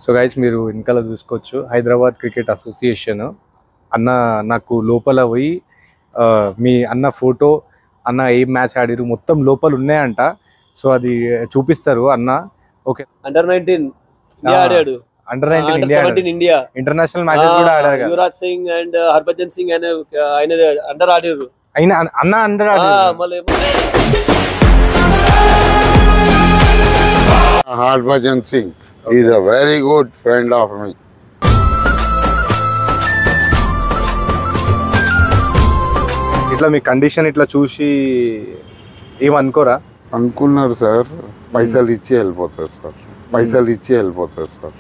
So guys మీరు వెనకాల చూసుకోవచ్చు హైదరాబాద్ క్రికెట్ అసోసియేషన్ అన్న నాకు లోపల పోయి ఆ, మీ అన్న ఫోటో అన్న ఏం మ్యాచ్ ఆడిరు మొత్తం లోపల ఉన్నాయంట సో అది చూపిస్తారు అన్న ఓకే అండర్ నైన్టీన్ ఇండియా ఆ, ఆడాడు under nineteen under India seventeen India international matches కూడా ఆడారు కదా యువరాజ్ సింగ్ అండ్ హర్భజన్ సింగ్ అనే ఆయన అండర్ ఆడారు అయినా అన్న అండర్ ఆ, ఆడారు మళ్ళీ Harbhajan Singh is a very good friend of me. ఇట్లా మీ కండిషన్ ఇట్లా చూసి ఏమనుకోరా అనుకున్నారు సార్ పైసలు ఇచ్చి వెళ్ళిపోతారు సార్ పైసలు ఇచ్చి వెళ్ళిపోతారు సార్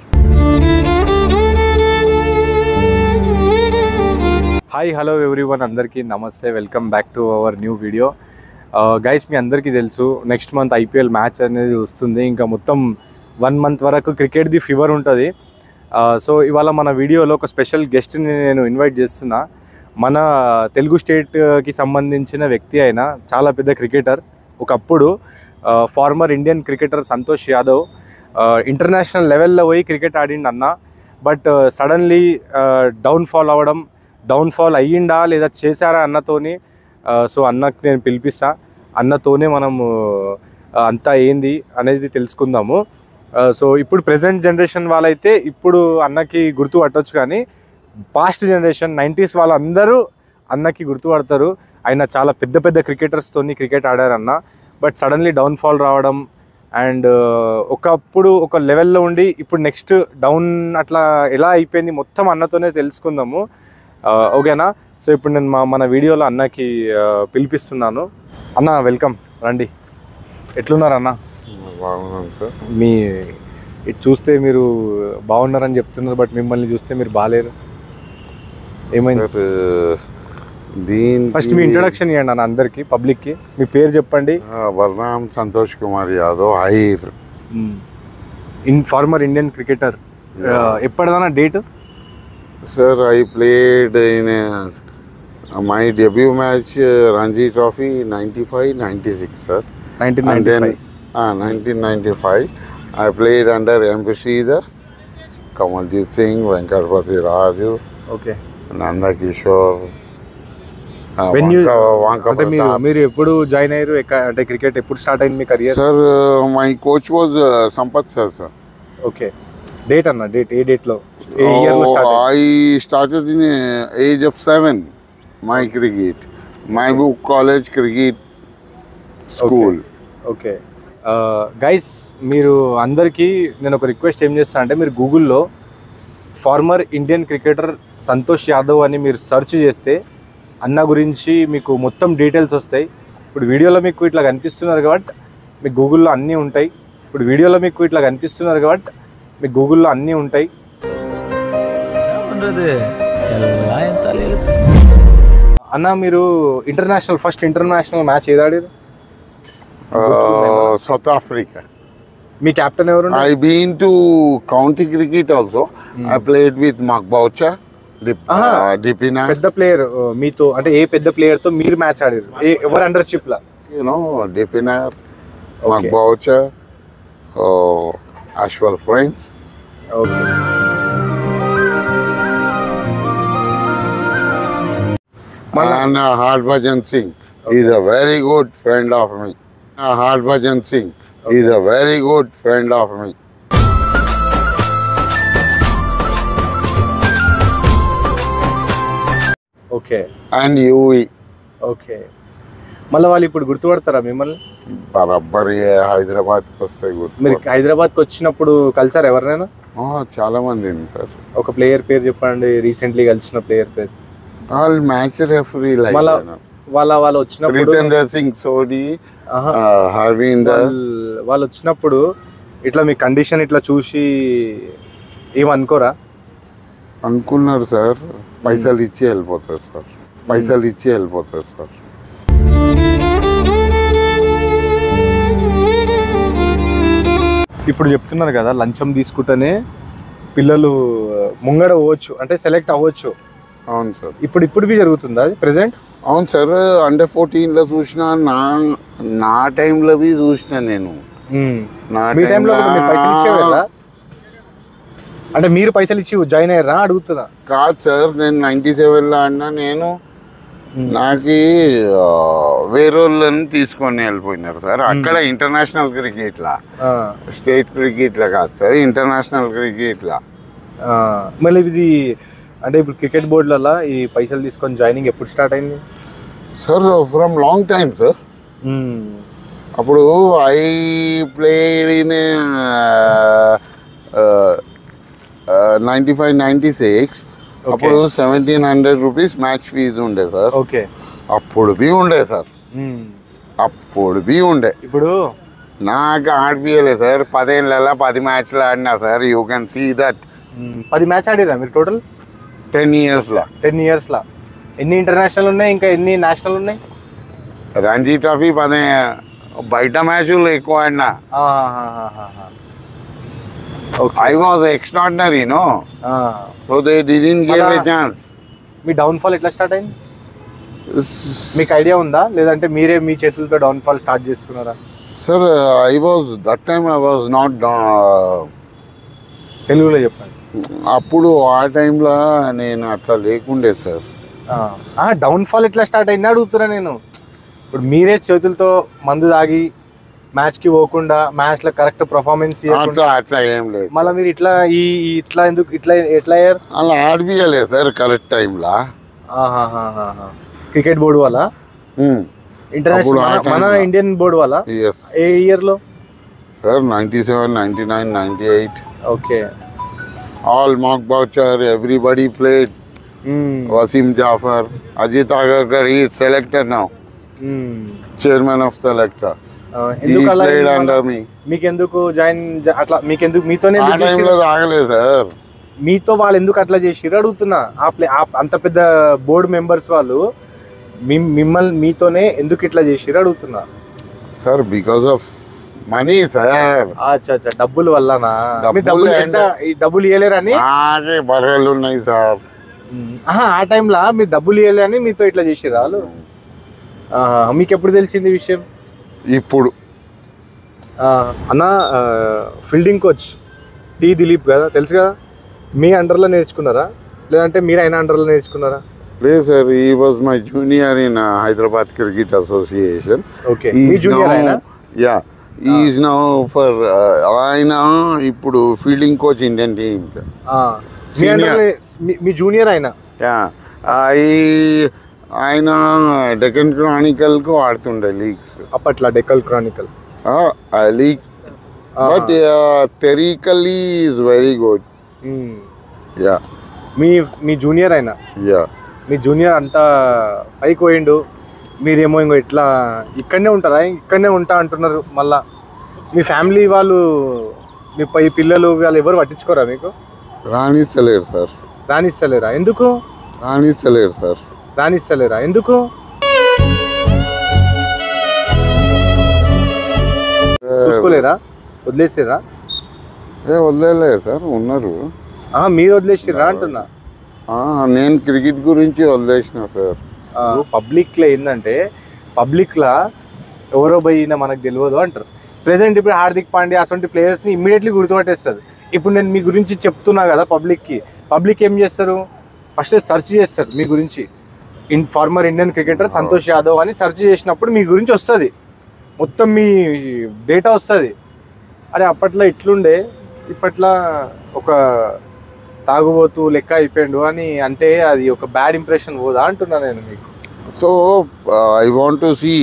హాయ్ హలో ఎవ్రీవన్ అందరికీ నమస్తే welcome back to our new video guys మీ అందరికీ తెలుసు నెక్స్ట్ మంత్ ఐపీఎల్ మ్యాచ్ అనేది వస్తుంది ఇంకా మొత్తం వన్ మంత్ వరకు క్రికెట్ది ఫీవర్ ఉంటుంది సో ఇవాళ మన వీడియోలో ఒక స్పెషల్ గెస్ట్ని నేను ఇన్వైట్ చేస్తున్నా మన తెలుగు స్టేట్కి సంబంధించిన వ్యక్తి అయిన చాలా పెద్ద క్రికెటర్ ఒకప్పుడు former Indian cricketer Santosh Yadav international లెవెల్లో పోయి క్రికెట్ ఆడిండు అన్న బట్ సడన్లీ డౌన్ఫాల్ అవ్వడం డౌన్ఫాల్ అయ్యిందా లేదా చేశారా అన్నతోని సో అన్నకి నేను పిలిపిస్తా అన్నతోనే మనము ఆ, అంతా ఏంది అనేది తెలుసుకుందాము సో ఇప్పుడు ప్రజెంట్ జనరేషన్ వాళ్ళైతే ఇప్పుడు అన్నకి గుర్తు పట్టొచ్చు కానీ పాస్ట్ జనరేషన్ నైంటీస్ వాళ్ళందరూ అన్నకి గుర్తుపడతారు ఆయన చాలా పెద్ద పెద్ద క్రికెటర్స్తోని క్రికెట్ ఆడారు అన్న బట్ సడన్లీ డౌన్ఫాల్ రావడం అండ్ ఒకప్పుడు ఒక లెవెల్లో ఉండి ఇప్పుడు నెక్స్ట్ డౌన్ అట్లా ఎలా అయిపోయింది మొత్తం అన్నతోనే తెలుసుకుందాము ఆ, ఓకేనా సో ఇప్పుడు నేను మా మన వీడియోలో అన్నకి ఆ, పిలిపిస్తున్నాను అన్న వెల్కమ్ రండి ఎట్లున్నారు అన్న బాగున్నాను సార్ మీ ఇటు చూస్తే మీరు బాగున్నారని చెప్తున్నారు బట్ మిమ్మల్ని చూస్తే మీరు బాగాలేరు ఏమైంది సార్ దీనికి ఫస్ట్ మీ ఇంట్రొడక్షన్ ఇవ్వండి అన్న అందరికి పబ్లిక్కి మీ పేరు చెప్పండి ఆ, వర్ణం Santosh Kumar Yadav here in former Indian cricketer ఎప్పటిదన్నా date sir I played in my debut match Ranji trophy ninety five ninety six sir nineteen And ninety then, uh, 1995, I played under M. Sridhar, Kamaljeet Singh, Venkatpati Raju, okay Nanda Kishore, uh, When you- Vanka, అంటే Vanka మీరు Pratap. మీరు ఎప్పుడు join అయ్యారు ఎక్క- అంటే cricket ఎప్పుడు start అయింది మీ career Sir, uh, my coach was uh, Sampath sir, sir. Okay date అన్న డేట్ ఏ డేట్ లో ఏ ఇయర్ లో Oh, start I started in uh, age of seven, my cricket. My book college cricket school. Okay guys మీరు అందరికీ నేను ఒక request ఏం చేస్తాను అంటే మీరు గూగుల్లో former Indian cricketer Santosh Yadav అని మీరు సెర్చ్ చేస్తే అన్న గురించి మీకు మొత్తం డీటెయిల్స్ వస్తాయి ఇప్పుడు వీడియోలో మీకు ఇట్లా కనిపిస్తున్నారు కాబట్టి మీకు గూగుల్లో అన్నీ ఉంటాయి ఇప్పుడు వీడియోలో మీకు ఇట్లా కనిపిస్తున్నారు కాబట్టి మీకు గూగుల్లో అన్నీ ఉంటాయి பண்றது எல்லாம் என் தலையெழுத்து అన్న మీరు ఇంటర్నేషనల్ ఫస్ట్ ఇంటర్నేషనల్ మ్యాచ్ ఏది ఆడారు Uh, South Africa. మీ కెప్టెన్ ఎవరు I been to county cricket also. I played with Mark Boucher, Dip, Aha. uh, Dipina, పెద్ద ప్లేయర్ మీతో అంటే ఏ పెద్ద ప్లేయర్ తో మీరు మ్యాచ్ ఆడారు ఏ ఎవరు అండర్షిప్ లా you know, Dipina, Mark Okay. Boucher, uh, Ashwell Prince. Okay Mala- And uh, Harbhajan Singh is a very good friend of me. Uh, Harbhajan Singh is a very good friend of me. Okay And UE. Okay మళ్ళీ వాళ్ళు ఇప్పుడు గుర్తుపడతారా మిమ్మల్ని బరబ్బర్ హైదరాబాద్కి వస్తాయి మీరు గుర్తు హైదరాబాద్కి వచ్చినప్పుడు కలిసారు ఎవరినైనా చాలా మంది ఉంది సార్ ఒక ప్లేయర్ పేరు చెప్పండి రీసెంట్లీ కలిసిన ప్లేయర్ పేరు వాళ్ళు మ్యాచ్ రెఫరీ లైక్ మళ్ళా వాళ్ళ వాళ్ళు వచ్చినప్పుడు ప్రీతేందర్ సింగ్ సోడి ఆహా, హర్వీందర్ వాళ్ళు- వాళ్ళు వచ్చినప్పుడు ఇట్లా మీ కండిషన్ ఇట్లా చూసి ఏమనుకోరా అనుకున్నారు సార్ పైసలు ఇచ్చి వెళ్ళిపోతారు సార్ పైసలు ఇచ్చి వెళ్ళిపోతారు సార్ ఇప్పుడు చెప్తున్నారు కదా లంచం తీసుకుంటేనే పిల్లలు ముంగడ పోవచ్చు అంటే సెలెక్ట్ అవ్వచ్చు అవును సార్ ఇప్పుడు ఇప్పుడు బి జరుగుతుందా అది ప్రెసెంట్ అవును సార్ అండర్ ఫోర్టీన్లో చూసిన నా నా టైంలో బి చూసిన నేను నా మీ టైంలో timeలో- మీరు పైసలు ఇచ్చేవారా అంటే మీరు పైసలు ఇచ్చి జాయిన్ అయ్యారా అడుగుతున్నా కాదు సార్ నేను నైంటీ సెవెన్లో ఆడినా నేను నాకు వేరే వాళ్ళని తీసుకొని వెళ్ళిపోయినారు సార్ అక్కడ ఇంటర్నేషనల్ క్రికెట్లా ఆ, స్టేట్ క్రికెట్లా కాదు సార్ ఇంటర్నేషనల్ క్రికెట్లా ఆ, మళ్ళీ ఇది అంటే ఇప్పుడు క్రికెట్ బోర్డులలో ఈ పైసలు తీసుకొని జాయినింగ్ ఎప్పుడు స్టార్ట్ అయింది sir from long time sir మ్మ్. అప్పుడు I played in ninety five ninety six అప్పుడు seventeen hundred rupees match fee ఉండే సార్ ఓకే అప్పుడు బి ఉండే సార్ మ్మ్. అప్పుడు బి ఉండే ఇప్పుడు నాకు ఆడిపియలే సార్ పదేళ్ళ పది మ్యాచ్లు ఆడినా sir you can see that మ్మ్, పది మ్యాచ్ ఆడిరా మీరు టోటల్ టెన్ ఇయర్స్లో టెన్ ఇయర్స్లో ఎన్ని ఇంటర్నేషనల్ ఉన్నాయి ఇంకా ఎన్ని నేషనల్ ఉన్నాయి రంజీ ట్రోఫీ పదే బయట మ్యాచ్లు ఎక్కువ ఆడినా okay I was extraordinary no so they didn't give a అలా- ఛాన్స్ మీ డౌన్ఫాల్ ఎట్లా స్టార్ట్ అయింది మీకు ఐడియా ఉందా లేదంటే మీరే మీ చేతులతో డౌన్ఫాల్ స్టార్ట్ చేసుకున్నారా sir I was that time I was not తెలుగులో చెప్పండి అప్పుడు ఆ టైంలో నేను అట్లా లేకుండే సార్ డౌన్ఫాల్ ఎట్లా స్టార్ట్ అయింది అడుగుతున్నా నేను ఇప్పుడు మీరే చేతులతో మందు తాగి మ్యాచ్కి పోకుండా మ్యాచ్లో కరెక్ట్ పర్ఫార్మెన్స్ అట్లా అట్లా ఏం లేదు మళ్ళీ మీరు ఇట్లా ఈ ఈ ఇట్లా ఎందుకు ఇట్లా ఎట్లా అయ్యారు అలా ఆడిపియలేదు సార్ కరెక్ట్ టైంలో క్రికెట్ బోర్డు వల్ల ఇంటర్నేషనల్ అప్పుడు ఆ మన- మన time లో. ఇండియన్ బోర్డు వల్ల ఎస్ ఏ ఇయర్లో sir ninety seven ninety nine ninety eight okay all Mark Boucher everybody played Wasim Jaffer Ajit Agarkar ఈ selector now chairman of selector ఎందుకు అలా ప్లేడ్ అయింది మళ్ళా? అండర్ మీ మీకు ఎందుకు జాయిన్ అట్లా మీకు ఎందుకు మీతోనే ఆ ఎందుకు టైంలో చేసిర్రు? తాగలేదు సార్ మీతో వాళ్ళు ఎందుకు అట్లా చేసిర్రు అడుగుతున్నా ఆ ప్లే ఆ అంత పెద్ద బోర్డు మెంబర్స్ వాళ్ళు మీ- మిమ్మల్ని మీతోనే ఎందుకు ఇట్లా చేసిర్రు అడుగుతున్నా sir because of money sir అచ్చా అచ్చా డబ్బుల వల్లనా డబ్బులు మీరు డబ్బులు and- ఎంత ఈ డబ్బులు ఇవ్వలేరని నాకే బర్రెలు ఉన్నాయి సార్ ఆహా, ఆ టైంలో మీరు డబ్బులు ఇవ్వలేరని మీతో ఇట్లా చేసిర్రు వాళ్ళు ఆహా, మీకు ఎప్పుడు తెలిసింది ఈ విషయం ఇప్పుడు ఆ, అన్న ఫీల్డింగ్ కోచ్ టి దిలీప్ కదా తెలుసు కదా మీ అండర్లో నేర్చుకున్నారా లేదంటే మీరు ఆయన అండర్లో నేర్చుకున్నారా లేదు sir he was my junior in Hyderabad cricket association okay మీ జూనియర్ ఆయన యా ఈజ్ నౌ ఫర్ ఆయన ఇప్పుడు ఫీల్డింగ్ కోచ్ ఇండియన్ టీమ్ ఆ, మీ Senior. అండర్లో మీ- మీ జూనియర్ ఆయన యా ఈ ఆయన డెక్కన్ క్రానికల్కు ఆడుతుండే లీగ్స్ అప్పట్లో Deccan chronicle league but technically is very good yeah మీ మీ జూనియర్ ఆయన యా మీ జూనియర్ అంతా పైకి పోయిండు మీరేమో ఇంకో ఇట్లా ఇక్కడనే ఉంటారా ఇక్కడనే ఉంటా అంటున్నారు మళ్ళా మీ ఫ్యామిలీ వాళ్ళు మీ పై పిల్లలు వాళ్ళు ఎవరు పట్టించుకోరా మీకు రాణిస్తలేరు సార్ రాణిస్తలేరా ఎందుకు రాణిస్తలేరు సార్ రాణిస్తలేరా ఎందుకు చూసుకోలేరా వదిలేసిరా ఏ వదిలేదు సార్ ఉన్నారు ఆహా, మీరు వదిలేసిరా అంటున్నా ఆ, నేను క్రికెట్ గురించి వదిలేసిన సార్ పబ్లిక్లో ఏంటంటే పబ్లిక్లో ఎవరో పోయినా మనకు తెలియదు అంటారు ప్రెసెంట్ ఇప్పుడు హార్దిక్ పాండ్యా అటువంటి ప్లేయర్స్ని ఇమ్మీడియట్లీ గుర్తుపట్టేస్తారు ఇప్పుడు నేను మీ గురించి చెప్తున్నా కదా పబ్లిక్కి పబ్లిక్ ఏం చేస్తారు ఫస్ట్ సెర్చ్ చేస్తారు మీ గురించి in former Indian cricketer Santosh Yadav అని సెర్చ్ చేసినప్పుడు మీ గురించి వస్తుంది మొత్తం మీ డేటా వస్తుంది అరే అప్పట్లో ఇట్లుండే ఇప్పట్లో ఒక తాగుబోతూ లెక్క అయిపోయిండు అని అంటే అది ఒక బ్యాడ్ ఇంప్రెషన్ పోదా అంటున్నా నేను మీకు so I want to see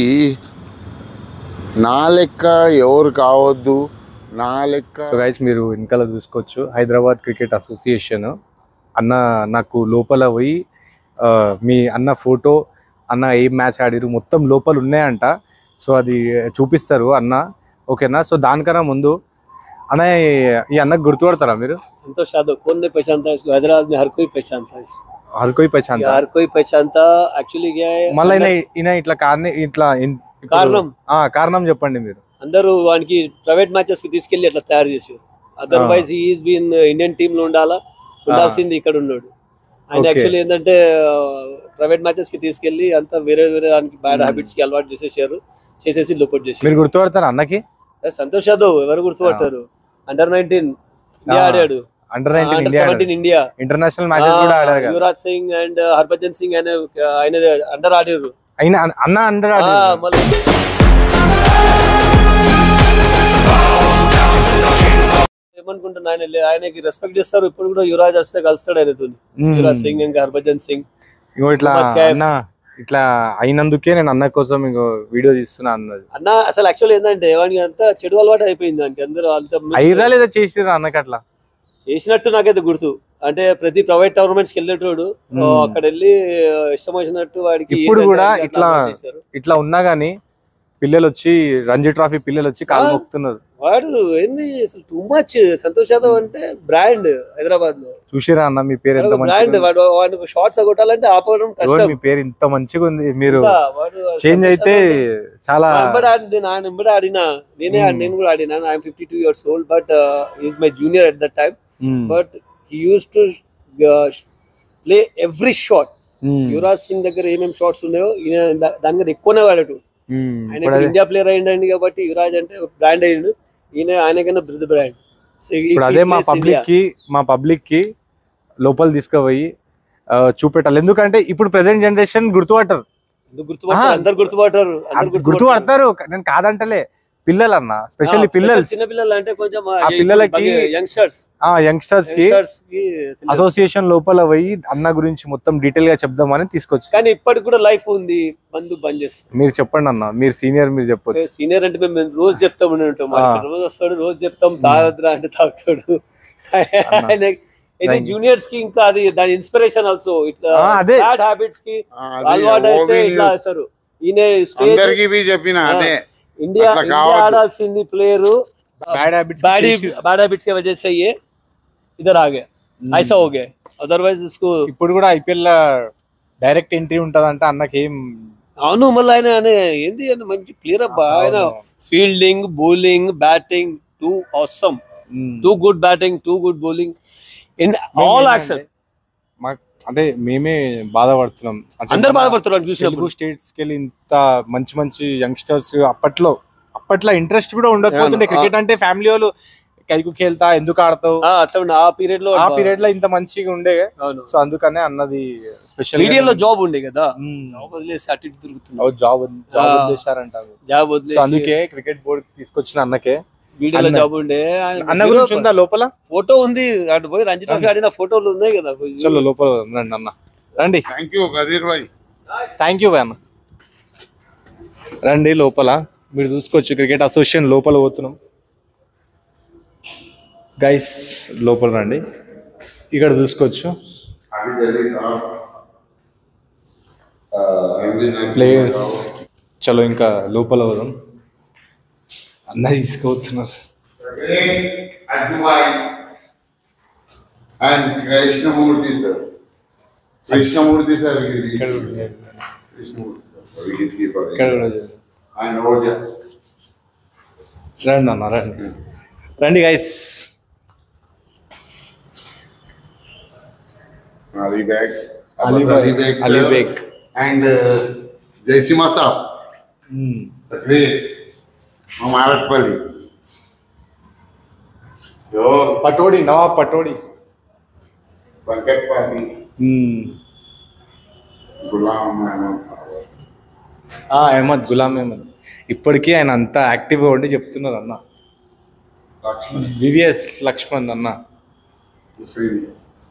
నా లెక్క ఎవరు కావద్దు నా లెక్క సో గైస్ మీరు వెనకాల చూసుకోవచ్చు హైదరాబాద్ క్రికెట్ అసోసియేషన్ అన్న నాకు లోపల పోయి ఆ, మీ అన్న ఫోటో అన్న ఏం మ్యాచ్ ఆడిరు మొత్తం లోపల ఉన్నాయంట సో అది చూపిస్తారు అన్న ఓకేనా సో దానికన్నా ముందు అన్న ఈ- ఈ అన్నకు గుర్తుపడతారా మీరు संतोष यादव कौन नहीं पहचानता है इसको हैदराबाद में हर कोई पहचानता है इसको హర్కోయి పైచాన్ ये हर कोई पहचानता एक्चुअली क्या है మళ్ళీ ఈయన अंदर- ఈయన ఇట్లా కారణం ఇట్లా ఇన్- ఇప్పుడు- కారణం? ఆ, కారణం చెప్పండి మీరు అందరూ వానికి ప్రైవేట్ మ్యాచెస్ కి తీసుకెళ్లి అట్లా తయారు చేశారు otherwise is been Indian team లో ఉండాలా ఉండాల్సింది ఇక్కడ ఉన్నాడు ఆయన Okay. యాక్చువల్లీ ఏంటంటే ప్రైవేట్ మ్యాచెస్ కి తీసుకెళ్లి అంతా వేరే వేరే దానికి బ్యాడ్ Hmm. హ్యాబిట్స్ కి అలవాటు చేసేసారు చేసేసి లోపట్ చేశారు మీరు గుర్తుపడతారా అన్నకి సంతోష్ యాదవ్ ఎవరు గుర్తుపట్టారు అండర్ నైన్టీన్ ఇండియా Ah. ఆడాడు under nineteen under India seventeen India international matches కూడా ఆడారు కదా యువరాజ్ సింగ్ అండ్ హర్భజన్ సింగ్ అనే ఆయన అండర్ ఆడారు అయినా అన్న అండర్ ఆ, మళ్ళీ ఏమనుకుంటున్నా ఆయన లే- ఆయనకి రెస్పెక్ట్ ఇస్తారు ఇప్పుడు కూడా యువరాజ్ వస్తే కలుస్తాడు ఆయనతో యువరాజ్ సింగ్ ఇంకా హర్భజన్ సింగ్ ఇంకో ఇట్లా మొహమ్మద్ కైఫ్. అన్న ఇట్లా అయినందుకే నేను అన్న కోసం ఇంకో వీడియో తీస్తున్నా అన్నది అన్న అసలు యాక్చువల్ ఏంటంటే వానికి అంతా చెడు అలవాటు అయిపోయింది అంటే అందరూ అంత miss అయిరా లేదా చేసిరా అన్నకి అట్లా చేసినట్టు నాకైతే గుర్తు అంటే ప్రతి ప్రైవేట్ టోర్నమెంట్స్ కి వెళ్ళేటోడు Hmm. ఆ, అక్కడ వెళ్ళి ఆ, ఇష్టం వచ్చినట్టు వాడికి ఇప్పుడు ఏంటంటే కూడా అట్లా ఇట్లా- అలవాటు చేశారు. ఇట్లా ఉన్నా గానీ పిల్లలు వచ్చి రంజీ ట్రాఫీ పిల్లలు వచ్చి కాలు ఆ. మొక్కుతున్నారు వాడు ఏంది అసలు టూ మచ్ సంతోష్ యాదవ్ అంటే బ్రాండ్ హైదరాబాద్ లో చూసిరా అన్న మీ పేరు ఎంత బ్రాండ్ మంచిగా ఉంది? వాడు వాడికి షార్ట్స్ కొట్టాలంటే ఆపడం ఎవరు కష్టం మీ పేరు ఇంత మంచిగా ఉంది మీరు ఇంకా వాడు చేంజ్ సంతోష్ అయితే యాదవ్ చాలా నా వెంబడి ఆడి- నేను ఆయన వెంబడి ఆడినా నేనే Hmm. నేను కూడా ఆడినా I'm fifty two years old but is my junior at that time మ్మ్. But he used to play every shot మ్మ్. యువరాజ్ సింగ్ దగ్గర ఏమేమి షాట్స్ ఉన్నాయో ఈయన దా- దాని మీద ఎక్కువనే వాడటు మ్మ్. ఆయన ఇప్పుడు అదే- ఇండియా ప్లేయర్ అయ్యిండండి కాబట్టి యువరాజ్ అంటే బ్రాండ్ అయ్యిండు ఈయన ఆయనకన్నా బ్రిద్ బ్రాండ్ ఇప్పుడు అదే మా పబ్లిక్ కి మా పబ్లిక్ కి లోపల తీసుకుపోయి ఆ, చూపెట్టాలి ఎందుకంటే ఇప్పుడు ప్రెసెంట్ జనరేషన్ గుర్తుపట్టరు గుర్తుపడతారు ఆహా. అందరు గుర్తుపడతారు అందరు గుర్తుపడతారు నేను కాదంటలే పిల్లలు అన్న స్పెషల్లీ పిల్లలు చిన్న పిల్లలు అంటే కొంచెం ఆ పిల్లలకి యంగ్స్టర్స్ ఆ యంగ్స్టర్స్ కి యంగ్స్టర్స్ కి తెలియదు. అసోసియేషన్ లోపల పోయి అన్న గురించి మొత్తం డీటెయిల్ గా చెప్దామని తీసుకొచ్చి కానీ ఇప్పటికి కూడా లైఫ్ ఉంది మందు బంద్ చేస్తాం మీరు చెప్పండి అన్న మీరు సీనియర్ మీరు చెప్పొచ్చు సీనియర్ అంటే మేము రోజు చెప్తాం అని ఉంటాం ఆ. మనకి రోజు వస్తాడు రోజు చెప్తాం తాగద్రా అంటే తాగుతాడు ఆయన ఇది Thank you. జూనియర్స్ కి ఇంకా అది దాని ఇన్స్పిరేషన్ ఆల్సో ఇట్లా ఆ, అదే. బ్యాడ్ హ్యాబిట్స్ కి ఆ, అది అలవాటు ఓ అయితే भी ఇట్లా news. అవుతారు ఈయన స్టేజ్ అందరికి బి చెప్పిన అదే ఇండియా అట్లా ఇండియా కావద్దు. ఆడాల్సింది player bad habits bad bad habits की वजह से ये इधर आ गया ऐसा हो गया अदरवाइज इसको ఇప్పుడు కూడా ఐపీఎల్ డైరెక్ట్ ఎంట్రీ ఉంటదంటే అన్నకి ఏం అవును మళ్ళీ ఆయన ఆయన ఏంది ఆయన మంచి ప్లేయర్ అబ్బా ఆయన ఫీల్డింగ్ బౌలింగ్ బ్యాటింగ్ టూ అవసరం మ్మ్. Too good batting too good bowling in మేము ఆల్ ఏంటంటే, యాక్షన్ మాకు అంటే మేమే బాధపడుతున్నాం అంటే అందరు మన బాధపడుతున్నారు తెలుగు చూసినప్పుడు స్టేట్స్ కి వెళ్ళి ఇంత మంచి మంచి యంగ్స్టర్స్ అప్పట్లో అప్పట్లో ఇంట్రెస్ట్ కూడా ఉండకపోతుండే అవును. క్రికెట్ అంటే ఫ్యామిలీ వాళ్ళు కైకు వెళ్తా ఎందుకు ఆడతావు ఆ, అట్లా ఉండే. ఆ పీరియడ్ లో ఆ పీరియడ్ లో ఇంత మంచిగా ఉండే అవును సో అందుకనే అన్నది స్పెషల్ మీడియా లో జాబ్ ఉండే కదా జాబ్ వదిలేసి అటు ఇటు తిరుగుతున్నావు జాబ్ జాబ్ ఆ. వదిలేశారంటారు జాబ్ సో వదిలేసి అందుకే క్రికెట్ బోర్డ్ తీసుకొచ్చిన అన్నకే మీడియాలో అన్న- జాబ్ ఉండే అన్న గురించి ఉందా లోపల ఫోటో ఉంది అటు పోయి రంజీ ట్రోఫీ ఆడిన ఫోటోలు ఉన్నాయి కదా చలో లోపల రండి అన్న రండి thank you Qadeer bhai thank you అన్న రండి లోపల మీరు చూసుకోవచ్చు క్రికెట్ అసోసియేషన్ లోపల పోతున్నాం గైస్ లోపల రండి ఇక్కడ చూసుకోవచ్చు అभी जल्दी साहब एमडी ప్లేయర్స్ చలో ఇంకా లోపల పోదాం అన్న తీసుకుపోతున్నారు అడ్వాయి and Krishnamurthy sir Krishnamurthy sir ఇక్కడ కూడా- కృష్ణమూర్తి సార్ వికెట్ కీపర్ ఇక్కడ కూడా చూడండి. అండ్ రోజా రండి అన్న రండి రండి guys Ali Beg, Ali Abbas Ali Beg, Beg, Ali sir. Beg. and uh, Jaisima Saab, the great from Aratpalli. Yo, Pataudi Nawab Pataudi Bankat Pali, మ్మ్. Gulam Ahmad. ఆ, అహ్మద్ గులాం అహ్మద్ ఇప్పటికీ ఆయన అంత యాక్టివ్గా ఉండి చెప్తున్నారు అన్న Lakshman, వివిఎస్ లక్ష్మణ్ అన్న Srini.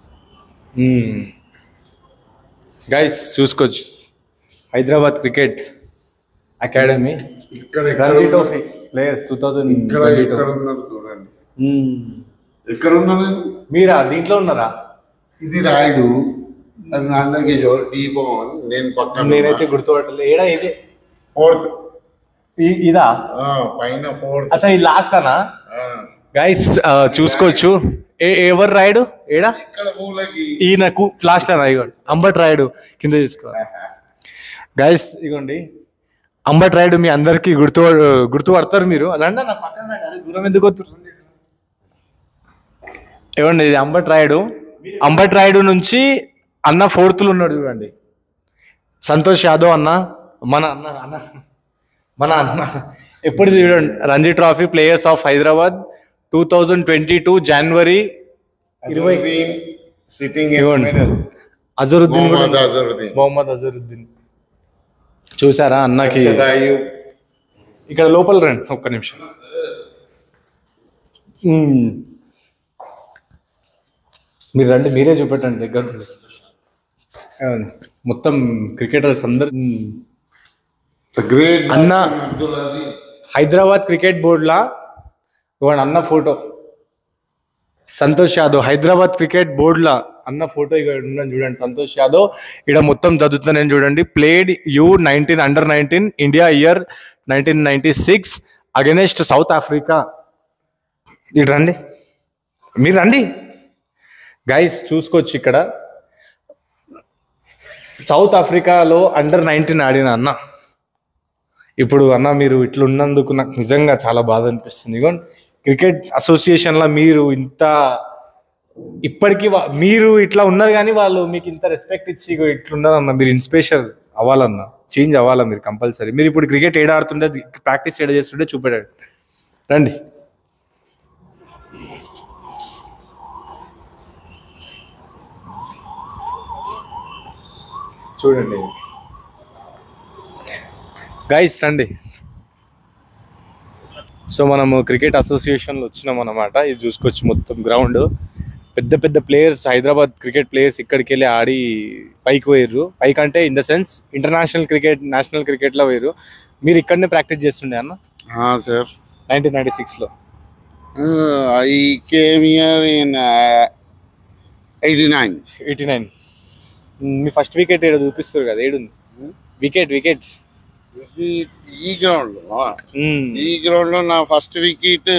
గైస్ చూసుకోవచ్చు హైదరాబాద్ క్రికెట్ అకాడమీ ఇక్కడ ఎక్కడ రంజీ ఉన్నారు? ట్రోఫీ ప్లేయర్స్ టూ థౌజండ్ ఇక్కడ ఎక్కడ ఉన్నారు చూడండి ఎక్కడ ఉన్నా నేను మీరా దీంట్లో ఉన్నారా ఇది రాయుడు అది నందకిషోర్ టీ పవన్ నేను పక్కన నేనైతే గుర్తుపట్టలేదు ఏడా ఇదే ఫోర్త్ ఈ- ఇదా పైన ఫోర్త్ అచ్చా ఈ లాస్ట్ అనా గైస్ చూసుకోవచ్చు ఏ ఎవరు రాయుడు ఏడా ఇక్కడ మూలకి ఈయనకు లాస్ట్ అన్న ఇగోండి అంబట్ రాయుడు కింద తీసుకో గైస్ ఇగోండి అంబట్ రాయుడు మీ అందరికి గుర్తు గుర్తుపడతారు మీరు రండి నా పక్కన రండి. అరే దూరం ఎందుకు వస్తారు ఇవ్వండి ఇది అంబట్ రాయుడు అంబట్ రాయుడు నుంచి అన్న ఫోర్త్లు ఉన్నాడు చూడండి సంతోష్ యాదవ్ అన్న మన అన్న అన్న మన అన్న ఎప్పుడు చూడండి Ranji trophy players of Hyderabad two thousand twenty two జనవరి ఇరవై Azharuddin sitting in ఇవ్వండి. middle. అజరుద్దీన్ కూడా Mohammad Azharuddin. మొహమ్మద్ అజరుద్దీన్ చూసారా అన్నకి Arshad Ayub. ఇక్కడ లోపల రండి ఒక్క నిమిషం మ్మ్. మీరు రండి మీరే చూపెట్టండి దగ్గర నుండి. అవును. మొత్తం క్రికెటర్స్ అందరు మ్మ్. The great Anna. batsman Abdul Aziz. Hyderabad cricket బోర్డులా ఇవాడు అన్న ఫోటో సంతోష్ యాదవ్ హైదరాబాద్ క్రికెట్ బోర్డులా అన్న ఫోటో ఇక్కడ ఉన్నాను చూడండి సంతోష్ యాదవ్ ఇక్కడ మొత్తం చదువుతున్నాను చూడండి played you nineteen under nineteen India year nineteen ninety six against South Africa ఇటు రండి మీరు రండి గైస్ చూసుకోవచ్చు ఇక్కడ సౌత్ ఆఫ్రికాలో అండర్ నైన్టీన్ ఆడిన అన్న ఇప్పుడు అన్న మీరు ఇట్లా ఉన్నందుకు నాకు నిజంగా చాలా బాధ అనిపిస్తుంది ఇగోండి క్రికెట్ అసోసియేషన్లో మీరు ఇంత ఇప్పటికీ వా- మీరు ఇట్లా ఉన్నారు కానీ వాళ్ళు మీకు ఇంత రెస్పెక్ట్ ఇచ్చి ఇగో ఇట్లున్నారన్న మీరు ఇన్స్పిరేషన్ అవ్వాలన్న చేంజ్ అవ్వాలా మీరు కంపల్సరీ మీరు ఇప్పుడు క్రికెట్ ఏడ ఆడుతుంటే ప్రాక్టీస్ ఏడ చేస్తుంటే చూపెట్టండి రండి చూడండి గైస్ రండి సో మనము క్రికెట్ అసోసియేషన్లో వచ్చినాం అనమాట ఇది చూసుకోవచ్చు మొత్తం గ్రౌండ్ పెద్ద పెద్ద ప్లేయర్స్ హైదరాబాద్ క్రికెట్ ప్లేయర్స్ ఇక్కడికి వెళ్ళి ఆడి పైకి పోయారు పైకి అంటే in the sense international cricket national క్రికెట్లో పోయారు మీరు ఇక్కడనే ప్రాక్టీస్ చేస్తుండే అన్న Ah, sir. నైన్టీన్ నైన్టీ సిక్స్లో Uh, I came here in uh, 89. Eighty nine మీ ఫస్ట్ వికెట్ ఏడు చూపిస్తారు కదా ఏడుంది వికెట్ వికెట్ ఈ- ఈ గ్రౌండ్ ఈ గ్రౌండ్ లో నా first wicket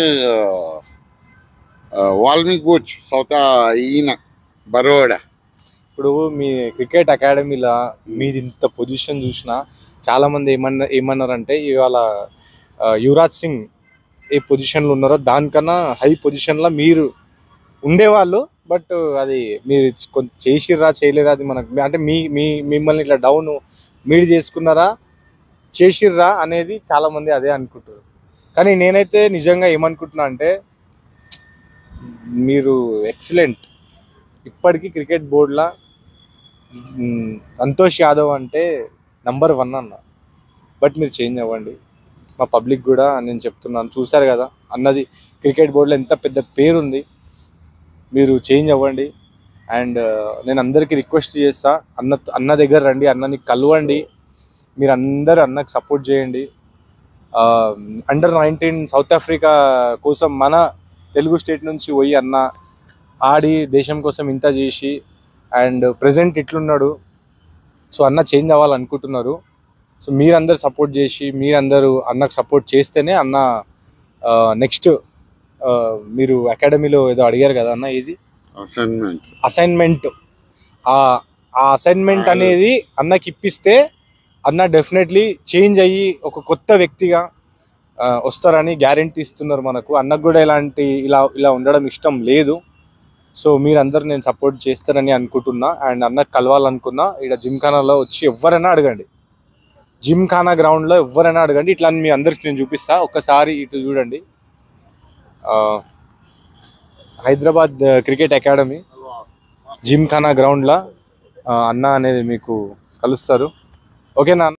Valmiki Buch south ఈయన బరోడా ఇప్పుడు మీ క్రికెట్ అకాడమీలో మీది ఇంత పొజిషన్ చూసినా చాలా మంది ఏమన్నా ఏమన్నారంటే ఇవాళ ఆ, యువరాజ్ సింగ్ ఏ పొజిషన్లో ఉన్నారో దానికన్నా హై పొజిషన్లో మీరు ఉండేవాళ్ళు బట్ అది మీరు కొంచెం చేసిర్రా చేయలేరా అది మనకు అంటే మీ మీ మిమ్మల్ని ఇట్లా డౌన్ మీరు చేసుకున్నారా చేసిర్రా అనేది చాలా మంది అదే అనుకుంటారు కానీ నేనైతే నిజంగా ఏమనుకుంటున్నా అంటే మీరు ఎక్సలెంట్ ఇప్పటికీ క్రికెట్ బోర్డులో మ్, సంతోష్ యాదవ్ అంటే నంబర్ వన్ అన్న బట్ మీరు చేంజ్ అవ్వండి మా పబ్లిక్ కూడా నేను చెప్తున్నాను చూశారు కదా అన్నది క్రికెట్ బోర్డులో ఎంత పెద్ద పేరు ఉంది మీరు చేంజ్ అవ్వండి అండ్ నేను అందరికీ రిక్వెస్ట్ చేస్తా అన్న అన్న దగ్గర రండి అన్నని కలవండి మీరు అందరు అన్నకు సపోర్ట్ చేయండి అండర్ నైన్టీన్ సౌత్ ఆఫ్రికా కోసం మన తెలుగు స్టేట్ నుంచి పోయి అన్న ఆడి దేశం కోసం ఇంత చేసి అండ్ ప్రజెంట్ ఇట్లున్నాడు సో అన్న చేంజ్ అవ్వాలనుకుంటున్నారు సో మీరందరు సపోర్ట్ చేసి మీరందరూ అన్నకు సపోర్ట్ చేస్తేనే అన్న నెక్స్ట్ మీరు అకాడమీలో ఏదో అడిగారు కదా అన్న ఇది అసైన్మెంట్ అసైన్మెంట్ ఆ అసైన్మెంట్ ఆ, అనేది అన్నకి ఇప్పిస్తే అన్న డెఫినెట్లీ చేంజ్ అయ్యి ఒక కొత్త వ్యక్తిగా ఆ, వస్తారని గ్యారంటీ ఇస్తున్నారు మనకు అన్నకు కూడా ఇలాంటి ఇలా ఇలా ఉండడం ఇష్టం లేదు సో మీరందరూ నేను సపోర్ట్ చేస్తారని అనుకుంటున్నా అండ్ అన్నకు కలవాలనుకున్నా ఇక్కడ జిమ్ఖానాలో వచ్చి ఎవరైనా అడగండి జిమ్ఖానా గ్రౌండ్లో ఎవరైనా అడగండి ఇట్లా మీ అందరికి నేను చూపిస్తా ఒక్కసారి ఇటు చూడండి ఆ, హైదరాబాద్ క్రికెట్ అకాడమీ జిమ్ఖానా గ్రౌండ్లో అన్న అనేది మీకు కలుస్తారు ఓకేనా